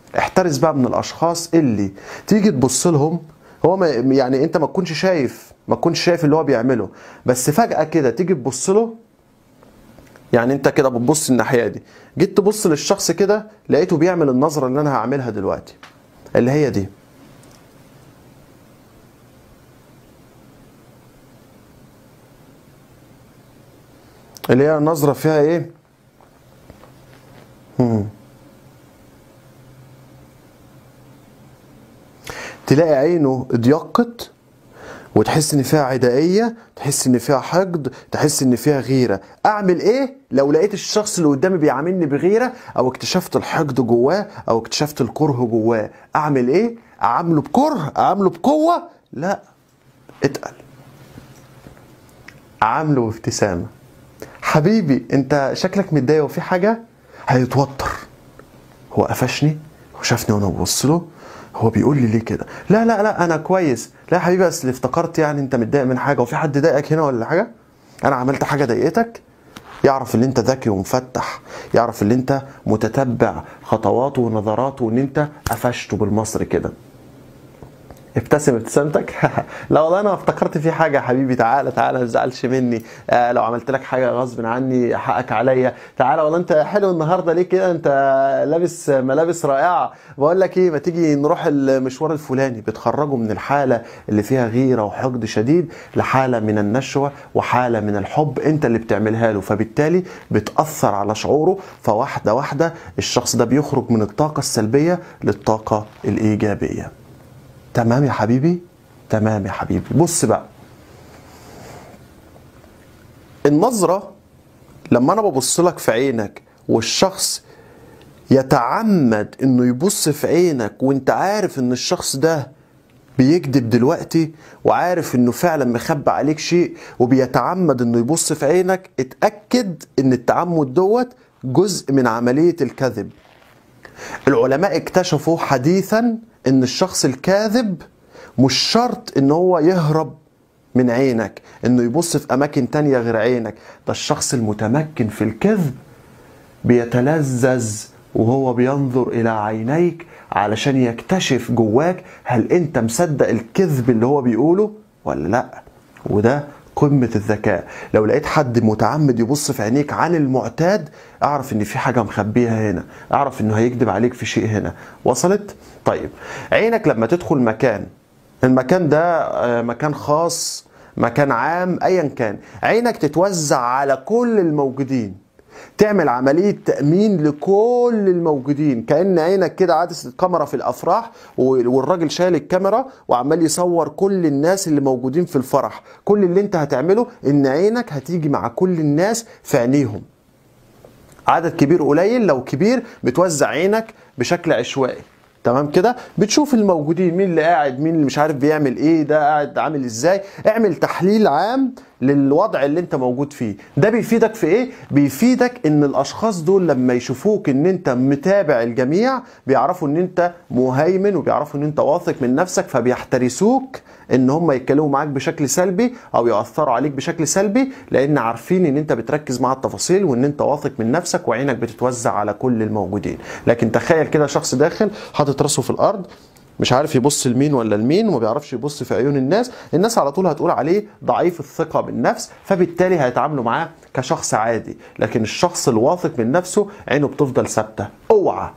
احترس بقى من الاشخاص اللي تيجي تبص لهم هو ما يعني انت ما تكونش شايف ما تكونش شايف اللي هو بيعمله بس فجأة كده تيجي تبص له يعني انت كده بتبص الناحية دي جيت تبص للشخص كده لقيته بيعمل النظرة اللي انا هعملها دلوقتي اللي هي دي اللي هي نظرة فيها ايه هم. تلاقي عينه اتيقت وتحس ان فيها عدائيه تحس ان فيها حقد تحس ان فيها غيره اعمل ايه لو لقيت الشخص اللي قدامي بيعاملني بغيره او اكتشفت الحقد جواه او اكتشفت الكره جواه اعمل ايه اعامله بكره اعامله بقوه لا اتقل اعامله بابتسامه حبيبي انت شكلك متضايق وفي حاجه هيتوتر هو قفشني وشافني وانا ببص له هو بيقول لي ليه كده لا لا لا انا كويس لا يا حبيبي اصل افتكرت يعني انت متضايق من حاجه وفي حد ضايقك هنا ولا حاجه انا عملت حاجه ضايقتك يعرف ان انت ذكي ومفتح يعرف ان انت متتبع خطواته ونظراته وان انت قفشته بالمصري كده ابتسم ابتسامتك لا والله انا افتكرت في حاجه يا حبيبي تعالى تعالى ما تزعلش مني آه لو عملت لك حاجه غصب عني حقك عليا تعالى والله انت حلو النهارده ليه كده انت لابس ملابس رائعه بقول لك ايه ما تيجي نروح المشوار الفلاني بتخرجوا من الحاله اللي فيها غيره وحقد شديد لحاله من النشوه وحاله من الحب انت اللي بتعملها له فبالتالي بتاثر على شعوره فواحده واحده الشخص ده بيخرج من الطاقه السلبيه للطاقه الايجابيه تمام يا حبيبي تمام يا حبيبي بص بقى النظرة لما أنا ببص لك في عينك والشخص يتعمد إنه يبص في عينك وأنت عارف إن الشخص ده بيكذب دلوقتي وعارف إنه فعلا مخبي عليك شيء وبيتعمد إنه يبص في عينك اتأكد إن التعمد دوت جزء من عملية الكذب العلماء اكتشفوا حديثا ان الشخص الكاذب مش شرط ان هو يهرب من عينك انه يبص في اماكن تانية غير عينك ده الشخص المتمكن في الكذب بيتلذذ وهو بينظر الى عينيك علشان يكتشف جواك هل انت مصدق الكذب اللي هو بيقوله ولا لا وده قمة الذكاء لو لقيت حد متعمد يبص في عينيك عن المعتاد اعرف ان في حاجة مخبيها هنا اعرف انه هيكذب عليك في شيء هنا وصلت طيب عينك لما تدخل مكان المكان ده مكان خاص مكان عام ايا كان عينك تتوزع على كل الموجودين تعمل عملية تأمين لكل الموجودين كأن عينك كده عدسة الكاميرا في الأفراح والراجل شايل الكاميرا وعمال يصور كل الناس اللي موجودين في الفرح كل اللي انت هتعمله ان عينك هتيجي مع كل الناس في عينيهم عدد كبير قليل لو كبير بتوزع عينك بشكل عشوائي تمام كده بتشوف الموجودين مين اللي قاعد مين اللي مش عارف بيعمل ايه ده قاعد عامل ازاي اعمل تحليل عام للوضع اللي انت موجود فيه ده بيفيدك في ايه بيفيدك ان الاشخاص دول لما يشوفوك ان انت متابع الجميع بيعرفوا ان انت مهيمن وبيعرفوا ان انت واثق من نفسك فبيحترسوك ان هم يتكلموا معاك بشكل سلبي او ياثروا عليك بشكل سلبي لان عارفين ان انت بتركز مع التفاصيل وان انت واثق من نفسك وعينك بتتوزع على كل الموجودين لكن تخيل كده شخص داخل حاطط راسه في الارض مش عارف يبص لمين ولا لمين وما بيعرفش يبص في عيون الناس الناس على طول هتقول عليه ضعيف الثقة بالنفس فبالتالي هيتعاملوا معاه كشخص عادي لكن الشخص الواثق من نفسه عينه بتفضل ثابتة اوعى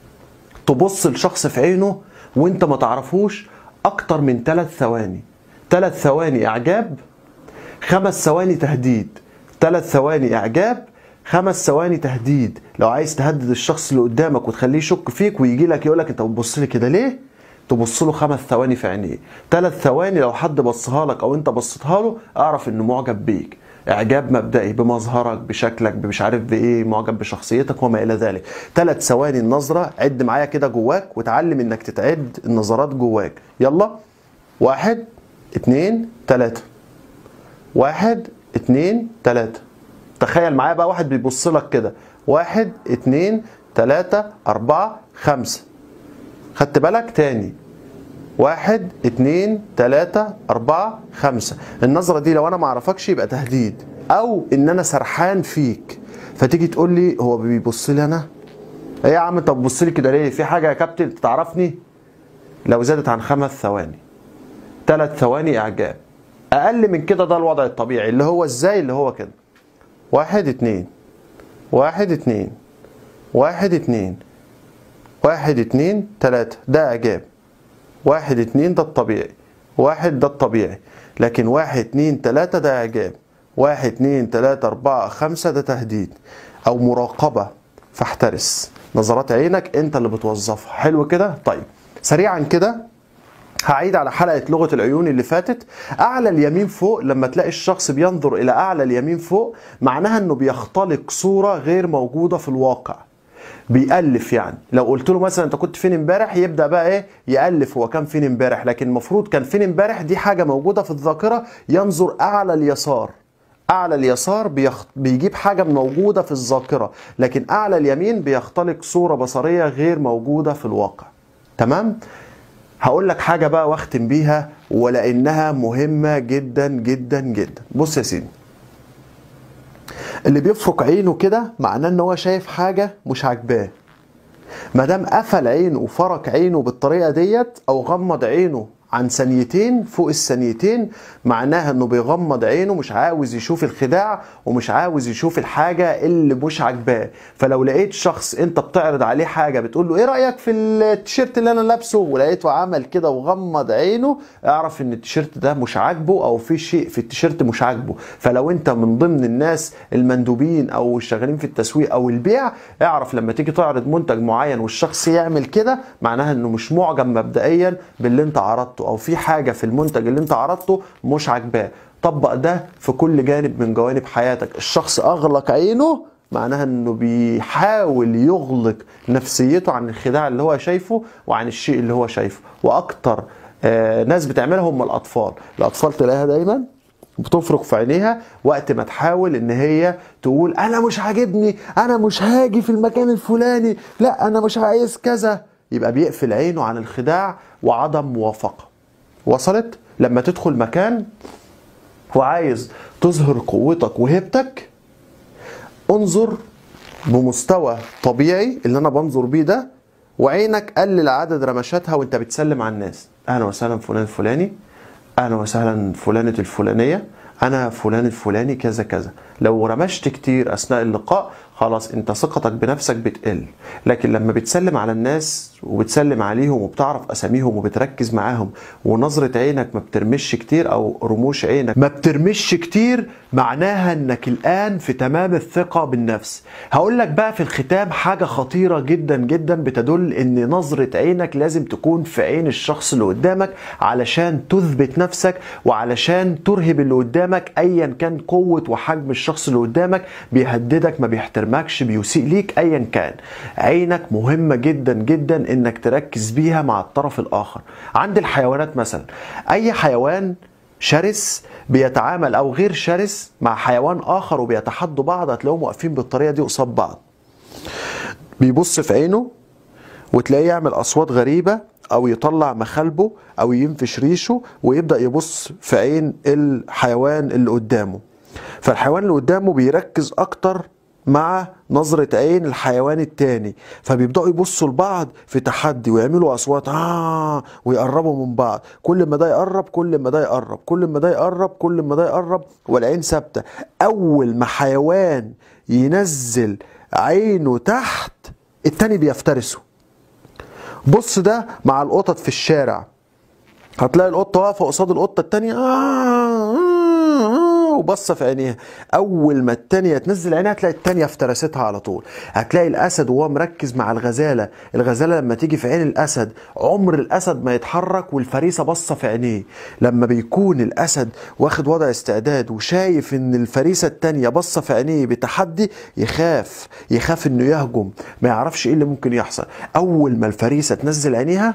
تبص لشخص في عينه وانت ما تعرفوش اكتر من ثلاث ثواني ثلاث ثواني اعجاب خمس ثواني تهديد ثلاث ثواني اعجاب خمس ثواني تهديد لو عايز تهدد الشخص اللي قدامك وتخليه يشك فيك ويجي لك يقول لك انت بتبص لي كده ليه تبص له خمس ثواني في عينيه ثلاث ثواني لو حد بصها لك او انت بصيتها له اعرف انه معجب بيك اعجاب مبدئي بمظهرك بشكلك مش عارف بايه معجب بشخصيتك وما الى ذلك ثلاث ثواني النظره عد معايا كده جواك وتعلم انك تتعد النظرات جواك يلا واحد اتنين تلاته واحد اتنين تلاته تخيل معايا بقى واحد بيبص لك كده واحد اتنين تلاته اربعه خمسه خدت بالك تاني واحد اتنين تلاتة أربعة خمسة النظرة دي لو أنا معرفكش يبقى تهديد أو إن أنا سرحان فيك فتيجي تقول لي هو بيبص لي أنا ايه يا عم انت بتبص لي كده ليه في حاجه يا كابتن تعرفني لو زادت عن خمس ثواني ثلاث ثواني اعجاب اقل من كده ده الوضع الطبيعي اللي هو ازاي اللي هو كده واحد اتنين واحد اتنين واحد اتنين واحد اتنين تلاتة ده اعجاب واحد اتنين ده الطبيعي واحد ده الطبيعي لكن واحد اتنين تلاتة ده اعجاب واحد اتنين تلاتة اربعة خمسة ده تهديد او مراقبة فاحترس نظرات عينك انت اللي بتوظفها حلو كده طيب سريعا كده هعيد على حلقة لغة العيون اللي فاتت أعلى اليمين فوق لما تلاقي الشخص بينظر إلى أعلى اليمين فوق معناها أنه بيختلق صورة غير موجودة في الواقع بيألف يعني لو قلت له مثلا انت كنت فين امبارح يبدا بقى ايه يألف هو كان فين امبارح لكن المفروض كان فين امبارح دي حاجه موجوده في الذاكره ينظر اعلى اليسار اعلى اليسار بيخ... بيجيب حاجه موجوده في الذاكره لكن اعلى اليمين بيختلق صوره بصريه غير موجوده في الواقع تمام هقول لك حاجه بقى واختم بيها ولانها مهمه جدا جدا جدا بص يا سيدي اللي بيفرك عينه كده معناه ان هو شايف حاجه مش عاجباه ما دام قفل عينه وفرك عينه بالطريقه ديت او غمض عينه عن ثانيتين فوق الثانيتين معناها انه بيغمض عينه مش عاوز يشوف الخداع ومش عاوز يشوف الحاجه اللي مش عاجباه فلو لقيت شخص انت بتعرض عليه حاجه بتقول له ايه رايك في التيشيرت اللي انا لابسه ولقيته عمل كده وغمض عينه اعرف ان التيشيرت ده مش عاجبه او في شيء في التيشيرت مش عاجبه فلو انت من ضمن الناس المندوبين او الشغالين في التسويق او البيع اعرف لما تيجي تعرض منتج معين والشخص يعمل كده معناها انه مش معجب مبدئيا باللي انت عرضته او في حاجه في المنتج اللي انت عرضته مش عاجباه طبق ده في كل جانب من جوانب حياتك الشخص اغلق عينه معناها انه بيحاول يغلق نفسيته عن الخداع اللي هو شايفه وعن الشيء اللي هو شايفه واكتر آه ناس بتعملها هم الاطفال الاطفال تلاقيها دايما بتفرق في عينيها وقت ما تحاول ان هي تقول انا مش عاجبني انا مش هاجي في المكان الفلاني لا انا مش عايز كذا يبقى بيقفل عينه عن الخداع وعدم موافقه وصلت لما تدخل مكان وعايز تظهر قوتك وهيبتك انظر بمستوى طبيعي اللي انا بنظر بيه ده وعينك قلل عدد رمشاتها وانت بتسلم على الناس اهلا وسهلا فلان الفلاني اهلا وسهلا فلانة الفلانية انا فلان الفلاني كذا كذا لو رمشت كتير اثناء اللقاء خلاص انت ثقتك بنفسك بتقل لكن لما بتسلم على الناس وبتسلم عليهم وبتعرف اساميهم وبتركز معاهم ونظرة عينك ما بترمش كتير او رموش عينك ما بترمش كتير معناها انك الان في تمام الثقة بالنفس هقول لك بقى في الختام حاجة خطيرة جدا جدا بتدل ان نظرة عينك لازم تكون في عين الشخص اللي قدامك علشان تثبت نفسك وعلشان ترهب اللي قدامك ايا كان قوة وحجم الشخص اللي قدامك بيهددك ما بيحترمكش بيسيء ليك ايا كان عينك مهمة جدا جدا انك تركز بيها مع الطرف الاخر عند الحيوانات مثلا اي حيوان شرس بيتعامل او غير شرس مع حيوان اخر وبيتحدوا بعض هتلاقيهم واقفين بالطريقه دي قصاد بعض بيبص في عينه وتلاقيه يعمل اصوات غريبه او يطلع مخالبه او ينفش ريشه ويبدا يبص في عين الحيوان اللي قدامه فالحيوان اللي قدامه بيركز اكتر مع نظرة عين الحيوان التاني فبيبدأوا يبصوا لبعض في تحدي ويعملوا أصوات آه ويقربوا من بعض كل ما ده يقرب كل ما ده يقرب كل ما ده يقرب كل ما ده يقرب والعين ثابتة أول ما حيوان ينزل عينه تحت التاني بيفترسه بص ده مع القطط في الشارع هتلاقي القطة واقفة قصاد القطة التانية آه آه وبصة في عينيها أول ما التانية تنزل عينيها هتلاقي التانية افترستها على طول هتلاقي الأسد وهو مركز مع الغزالة الغزالة لما تيجي في عين الأسد عمر الأسد ما يتحرك والفريسة بصة في عينيه لما بيكون الأسد واخد وضع استعداد وشايف إن الفريسة التانية بصة في عينيه بتحدي يخاف يخاف إنه يهجم ما يعرفش إيه اللي ممكن يحصل أول ما الفريسة تنزل عينيها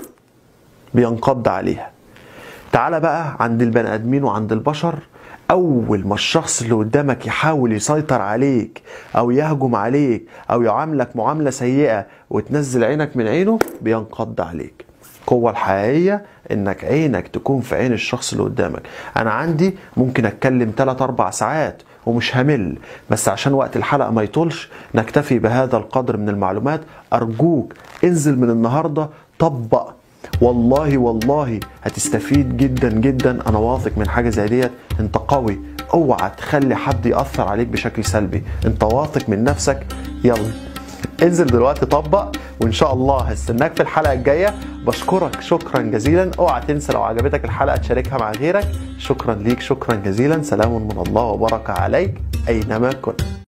بينقض عليها تعال بقى عند البني ادمين وعند البشر اول ما الشخص اللي قدامك يحاول يسيطر عليك او يهجم عليك او يعاملك معامله سيئه وتنزل عينك من عينه بينقض عليك القوة الحقيقية انك عينك تكون في عين الشخص اللي قدامك انا عندي ممكن اتكلم 3 4 ساعات ومش همل بس عشان وقت الحلقة ما يطولش نكتفي بهذا القدر من المعلومات ارجوك انزل من النهاردة طبق والله والله هتستفيد جدا جدا انا واثق من حاجة زي ديت انت قوي اوعى تخلي حد يأثر عليك بشكل سلبي انت واثق من نفسك يلا انزل دلوقتي طبق وان شاء الله هستناك في الحلقه الجايه بشكرك شكرا جزيلا اوعى تنسى لو عجبتك الحلقه تشاركها مع غيرك شكرا ليك شكرا جزيلا سلام من الله وبركه عليك اينما كنت